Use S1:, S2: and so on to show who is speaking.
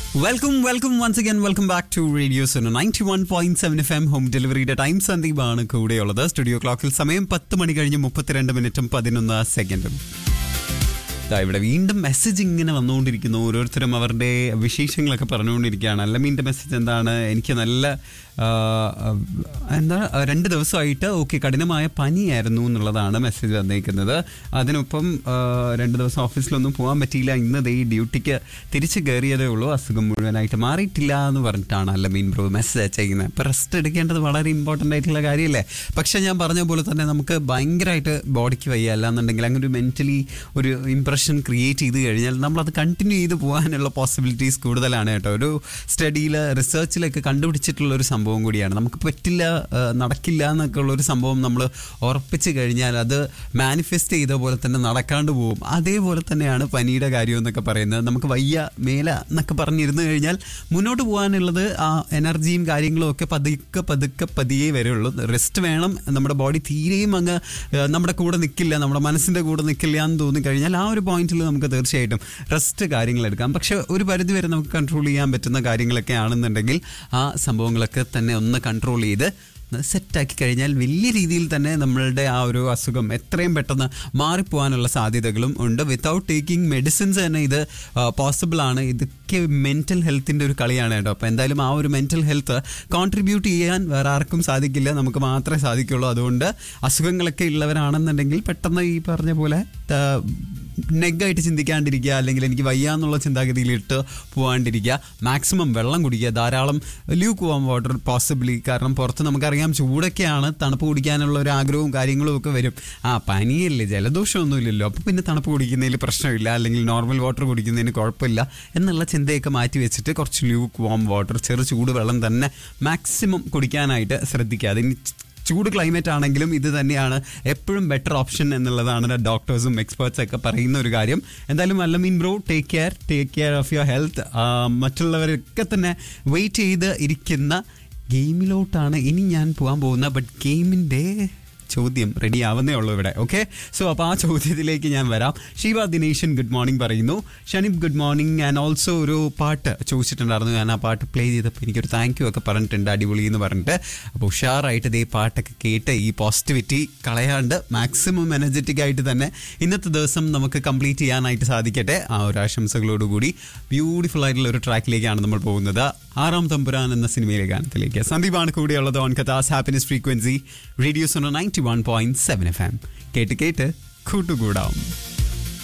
S1: welcome welcome once again welcome back to radio zone ninety one point seven F M home ഡെലിവറിയുടെ time സന്ദീപാണ് കൂടെയുള്ളത് studio ക്ലോക്കിൽ സമയം പത്ത് മണി കഴിഞ്ഞ് മുപ്പത്തിരണ്ട് മിനിറ്റും പതിനൊന്ന് സെക്കൻഡും ദാ ഇവിടെ വീണ്ടും മെസ്സേജ് ഇങ്ങനെ വന്നുകൊണ്ടിരിക്കുന്നു ഓരോരുത്തരും അവരുടെ വിശേഷങ്ങളൊക്കെ പറഞ്ഞുകൊണ്ടിരിക്കുകയാണ് അല്ലമീൻ്റെ മെസ്സേജ് എന്താണ് എനിക്ക് നല്ല ആ, എന്താ രണ്ട് ദിവസമായിട്ട് ഓക്കെ കഠിനമായ പനിയായിരുന്നു എന്നുള്ളതാണ് മെസ്സേജ് വന്നേക്കുന്നത് അതിനൊപ്പം ആ, രണ്ട് ദിവസം ഓഫീസിലൊന്നും പോകാൻ പറ്റിയില്ല ഇന്ന് ദേ ഈ ഡ്യൂട്ടിക്ക് തിരിച്ച് കയറിയതേ ഉള്ളൂ അസുഖം മുഴുവനായിട്ട് മാറിയിട്ടില്ല എന്ന് പറഞ്ഞിട്ടാണ് അല്ലമീൻ ബ്രോ മെസ്സേജ് അയച്ചിരിക്കുന്നത് അപ്പോൾ റെസ്റ്റ് എടുക്കേണ്ടത് വളരെ ഇമ്പോർട്ടൻ്റ് ആയിട്ടുള്ള കാര്യമല്ലേ പക്ഷേ ഞാൻ പറഞ്ഞ പോലെ തന്നെ നമുക്ക് ഭയങ്കരമായിട്ട് ബോഡിക്ക് വയ്യ അല്ലാന്നുണ്ടെങ്കിൽ അങ്ങനെ ഒരു മെൻ്റലി ഒരു ഇമ്പ്രഷൻ ക്രിയേറ്റ് ചെയ്ത് കഴിഞ്ഞാൽ നമ്മളത് കണ്ടിന്യൂ ചെയ്ത് പോകാനുള്ള പോസിബിലിറ്റീസ് കൂടുതലാണ് കേട്ടോ ഒരു സ്റ്റഡിയിൽ റിസർച്ചിലൊക്കെ കണ്ടുപിടിച്ചിട്ടുള്ള ഒരു സംഭവം കൂടിയാണ് നമുക്ക് പറ്റില്ല ആ, നടക്കില്ല എന്നൊക്കെ ഉള്ള ഒരു സംഭവം നമ്മൾ ഉറപ്പിച്ച് കഴിഞ്ഞാൽ അത് മാനിഫെസ്റ്റ് ചെയ്ത പോലെ തന്നെ നടക്കാണ്ട് പോകും അതേപോലെ തന്നെയാണ് പനിയുടെ കാര്യം എന്നൊക്കെ പറയുന്നത് നമുക്ക് വയ്യ മേല എന്നൊക്കെ പറഞ്ഞിരുന്നു കഴിഞ്ഞാൽ മുന്നോട്ട് പോകാനുള്ളത് ആ എനർജിയും കാര്യങ്ങളും ഒക്കെ പതുക്കെ പതുക്കെ പതിയെ വരുള്ളൂ റെസ്റ്റ് വേണം നമ്മുടെ ബോഡി തീരെയും അങ്ങ് ആ, നമ്മുടെ കൂടെ നിൽക്കില്ല നമ്മുടെ മനസ്സിൻ്റെ കൂടെ നിൽക്കില്ല എന്ന് തോന്നിക്കഴിഞ്ഞാൽ ആ ഒരു പോയിന്റിൽ നമുക്ക് തീർച്ചയായിട്ടും റെസ്റ്റ് കാര്യങ്ങൾ എടുക്കാം പക്ഷെ ഒരു പരിധി വരെ നമുക്ക് കൺട്രോൾ ചെയ്യാൻ പറ്റുന്ന കാര്യങ്ങളൊക്കെ ആണെന്നുണ്ടെങ്കിൽ ആ സംഭവങ്ങളൊക്കെ തന്നെ ഒന്ന് കൺട്രോൾ ചെയ്ത് സെറ്റാക്കി കഴിഞ്ഞാൽ വലിയ രീതിയിൽ തന്നെ നമ്മളുടെ ആ ഒരു അസുഖം എത്രയും പെട്ടെന്ന് മാറിപ്പോകാനുള്ള സാധ്യതകളും ഉണ്ട് വിത്തൗട്ട് ടേക്കിംഗ് മെഡിസിൻസ് തന്നെ ഇത് പോസിബിൾ ആണ് ഇതൊക്കെ മെൻറ്റൽ ഹെൽത്തിൻ്റെ ഒരു കളിയാണ് കേട്ടോ അപ്പോൾ എന്തായാലും ആ ഒരു മെൻറ്റൽ ഹെൽത്ത് കോൺട്രിബ്യൂട്ട് ചെയ്യാൻ വേറെ ആർക്കും സാധിക്കില്ല നമുക്ക് മാത്രമേ സാധിക്കുള്ളൂ അതുകൊണ്ട് അസുഖങ്ങളൊക്കെ ഉള്ളവരാണെന്നുണ്ടെങ്കിൽ പെട്ടെന്ന് ഈ പറഞ്ഞ പോലെ ആ, നെഗായിട്ട് ചിന്തിക്കാണ്ടിരിക്കുക അല്ലെങ്കിൽ എനിക്ക് വയ്യ എന്നുള്ള ചിന്താഗതിയിലിട്ട് പോകാണ്ടിരിക്കുക മാക്സിമം വെള്ളം കുടിക്കുക ധാരാളം ലൂക്ക് വാം വാട്ടർ പോസിബിളി കാരണം പുറത്ത് നമുക്കറിയാം ചൂടൊക്കെയാണ് തണുപ്പ് കുടിക്കാനുള്ള ഒരു ആഗ്രഹവും കാര്യങ്ങളും ഒക്കെ വരും ആ പനിയല്ലേ ജലദോഷമൊന്നുമില്ലല്ലോ അപ്പോൾ പിന്നെ തണുപ്പ് കുടിക്കുന്നതിൽ പ്രശ്നമില്ല അല്ലെങ്കിൽ നോർമൽ വാട്ടർ കുടിക്കുന്നതിന് കുഴപ്പമില്ല എന്നുള്ള ചിന്തയൊക്കെ മാറ്റി വെച്ചിട്ട് കുറച്ച് ലൂക്ക് വാം വാട്ടർ ചെറു ചൂട് വെള്ളം തന്നെ മാക്സിമം കുടിക്കാനായിട്ട് ശ്രദ്ധിക്കുക അതിന് ചൂട് ക്ലൈമറ്റ് ആണെങ്കിലും ഇത് തന്നെയാണ് എപ്പോഴും ബെറ്റർ ഓപ്ഷൻ എന്നുള്ളതാണ് ഡോക്ടേഴ്സും എക്സ്പേർട്സ് ഒക്കെ പറയുന്ന ഒരു കാര്യം എന്തായാലും അല്ലമീൻ bro take care take care of your health മറ്റുള്ളവരൊക്കെ തന്നെ വെയിറ്റ് ചെയ്ത് ഇരിക്കുന്ന ഗെയിമിലോട്ടാണ് ഇനി ഞാൻ പോകാൻ പോകുന്നത് ബട്ട് ഗെയിമിൻ്റെ ചോദ്യം റെഡി ആവുന്നേ ഉള്ളൂ ഇവിടെ ഓക്കെ സോ അപ്പോൾ ആ ചോദ്യത്തിലേക്ക് ഞാൻ വരാം ശിവ ദിനേശൻ ഗുഡ് മോർണിംഗ് പറയുന്നു Shanib good morning and also ഒരു പാട്ട് ചോദിച്ചിട്ടുണ്ടായിരുന്നു ഞാൻ ആ പാട്ട് പ്ലേ ചെയ്തപ്പോൾ എനിക്കൊരു താങ്ക് യു ഒക്കെ പറഞ്ഞിട്ടുണ്ട് അടിപൊളി എന്ന് പറഞ്ഞിട്ട് അപ്പോൾ ഉഷാറായിട്ട് ഇതേ പാട്ടൊക്കെ കേട്ട് ഈ പോസിറ്റിവിറ്റി കളയാണ്ട് മാക്സിമം എനർജറ്റിക് ആയിട്ട് തന്നെ ഇന്നത്തെ ദിവസം നമുക്ക് കംപ്ലീറ്റ് ചെയ്യാനായിട്ട് സാധിക്കട്ടെ ആ ഒരു ആശംസകളോടുകൂടി ബ്യൂട്ടിഫുൾ ആയിട്ടുള്ള ഒരു ട്രാക്കിലേക്കാണ് നമ്മൾ പോകുന്നത് ആറാം തമ്പുരാൻ എന്ന സിനിമയിലെ ഗാനത്തിലേക്ക് സന്ദീപാണ് കൂടെയുള്ളത് ഓൺ കഥാസ് happiness frequency radio's ninety one point seven F M കേട്ട് കേട്ട് കൂട്ടുകൂടാം